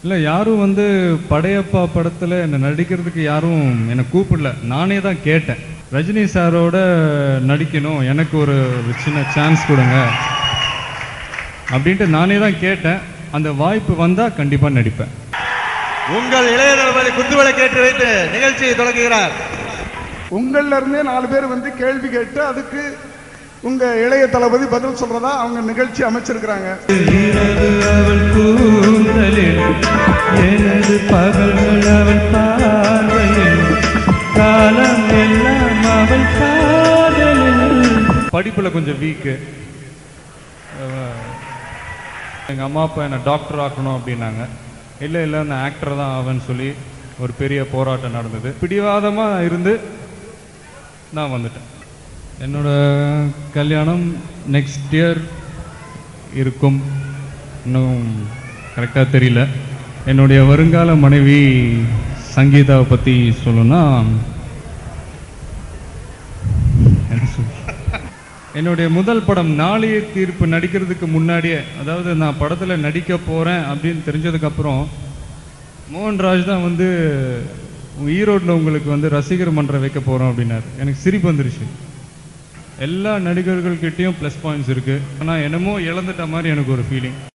இல்லை யாரும் வந்து படையப்பா படத்தில் என்னை நடிக்கிறதுக்கு யாரும் என்னை கூப்பிடல நானே தான் கேட்டேன் ரஜினி சாரோட நடிக்கணும் எனக்கு ஒரு ஒரு சின்ன சான்ஸ் கொடுங்க அப்படின்ட்டு நானே தான் கேட்டேன் அந்த வாய்ப்பு வந்தால் கண்டிப்பாக நடிப்பேன் உங்கள் இளைய தளபதி குத்துவிளக்கு ஏற்றி வைத்து நிகழ்ச்சியை தொடங்குகிறார் உங்கள்ல இருந்தே நாலு பேர் வந்து கேள்வி கேட்டு அதுக்கு உங்க இளைய தளபதி பதில் சொல்றதா அவங்க நிகழ்ச்சி அமைச்சிருக்கிறாங்க இரவு அவள் கூந்தலில் எனது பகல்கள் அவள் பார்வையில் காலம் எல்லாம் அவள் காதலில் படிப்புல கொஞ்சம் வீக்கு எங்க அம்மா அப்பா என்னை டாக்டர் ஆக்கணும் அப்படின்னாங்க இல்லை இல்லை நான் ஆக்டர் தான் ஆவேன்னு சொல்லி ஒரு பெரிய போராட்டம் நடந்தது பிடிவாதமா இருந்து நான் வந்துட்டேன் என்னோட கல்யாணம் நெக்ஸ்ட் இயர் இருக்கும் இன்னும் கரெக்டாக தெரியல என்னுடைய வருங்கால மனைவி சங்கீதாவை பற்றி சொல்லணும்னா என்ன சொல்ல என்னுடைய முதல் படம் நாளைய தீர்ப்பு நடிக்கிறதுக்கு முன்னாடியே அதாவது நான் படத்தில் நடிக்க போகிறேன் அப்படின்னு தெரிஞ்சதுக்கப்புறம் மோகன்ராஜ் தான் வந்து ஈரோட்டில் உங்களுக்கு வந்து ரசிகர் மன்றம் வைக்க போகிறோம் அப்படின்னாரு எனக்கு சிரிப்பு வந்துருச்சு எல்லா நடிகர்கள்கிட்டயும் ப்ளஸ் பாயிண்ட்ஸ் இருக்குது ஆனால் என்னமோ இழந்துட்ட மாதிரி எனக்கு ஒரு ஃபீலிங்